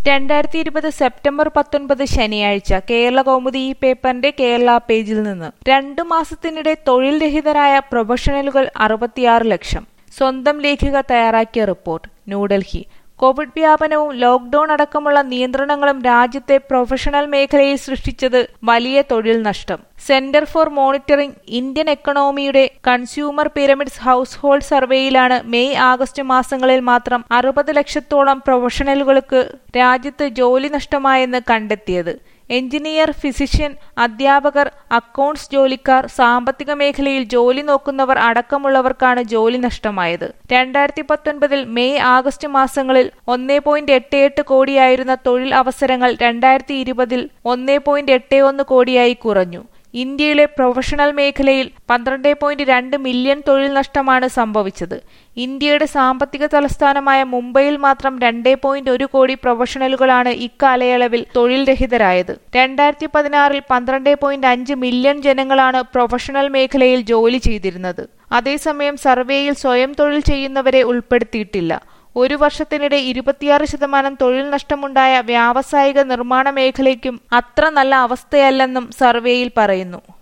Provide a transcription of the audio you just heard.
രണ്ടായിരത്തി ഇരുപത് സെപ്റ്റംബർ പത്തൊൻപത് ശനിയാഴ്ച കേരള കൗമുദി ഈ പേപ്പറിന്റെ കേരള പേജിൽ നിന്ന് രണ്ടു മാസത്തിനിടെ തൊഴിൽ രഹിതരായ പ്രൊഫഷണലുകൾ അറുപത്തിയാറ് ലക്ഷം സ്വന്തം ലേഖിക തയ്യാറാക്കിയ റിപ്പോർട്ട് ന്യൂഡൽഹി കോവിഡ് വ്യാപനവും ലോക്ഡൌൺ അടക്കമുള്ള നിയന്ത്രണങ്ങളും രാജ്യത്തെ പ്രൊഫഷണൽ മേഖലയിൽ സൃഷ്ടിച്ചത് വലിയ തൊഴിൽ നഷ്ടം സെന്റർ ഫോർ മോണിറ്ററിംഗ് ഇന്ത്യൻ എക്കണോമിയുടെ കൺസ്യൂമർ പിരമിഡ്സ് ഹൗസ് ഹോൾഡ് സർവേയിലാണ് മെയ് ആഗസ്റ്റ് മാസങ്ങളിൽ മാത്രം അറുപത് ലക്ഷത്തോളം പ്രൊഫഷണലുകൾക്ക് രാജ്യത്ത് ജോലി നഷ്ടമായെന്ന് കണ്ടെത്തിയത് എഞ്ചിനീയർ ഫിസിഷ്യൻ അധ്യാപകർ അക്കൗണ്ട്സ് ജോലിക്കാർ സാമ്പത്തിക മേഖലയിൽ ജോലി നോക്കുന്നവർ അടക്കമുള്ളവർക്കാണ് ജോലി നഷ്ടമായത് രണ്ടായിരത്തി പത്തൊൻപതിൽ മെയ് ആഗസ്റ്റ് മാസങ്ങളിൽ ഒന്നേ പോയിന്റ് എട്ട് എട്ട് കോടിയായിരുന്ന തൊഴിൽ അവസരങ്ങൾ രണ്ടായിരത്തി ഇരുപതിൽ ഒന്നേ പോയിന്റ് എട്ട് ഒന്ന് കോടിയായി കുറഞ്ഞു ഇന്ത്യയിലെ പ്രൊഫഷണൽ മേഖലയിൽ പന്ത്രണ്ട് പോയിന്റ് രണ്ട് മില്യൺ തൊഴിൽ നഷ്ടമാണ് സംഭവിച്ചത് ഇന്ത്യയുടെ സാമ്പത്തിക തലസ്ഥാനമായ മുംബൈയിൽ മാത്രം രണ്ടേ പോയിന്റ് ഒരു കോടി പ്രൊഫഷണലുകളാണ് ഇക്കാലയളവിൽ തൊഴിൽ രഹിതരായത് രണ്ടായിരത്തി പതിനാറിൽ പന്ത്രണ്ട് പോയിന്റ് അഞ്ച് മില്യൺ ജനങ്ങളാണ് പ്രൊഫഷണൽ മേഖലയിൽ ജോലി ചെയ്തിരുന്നത് അതേസമയം സർവേയിൽ സ്വയം തൊഴിൽ ചെയ്യുന്നവരെ ഉൾപ്പെടുത്തിയിട്ടില്ല ഒരു വർഷത്തിനിടെ ഇരുപത്തിയാറ് ശതമാനം തൊഴിൽ നഷ്ടമുണ്ടായ വ്യാവസായിക നിർമ്മാണ മേഖലയ്ക്കും അത്ര നല്ല അവസ്ഥയല്ലെന്നും സർവേയിൽ പറയുന്നു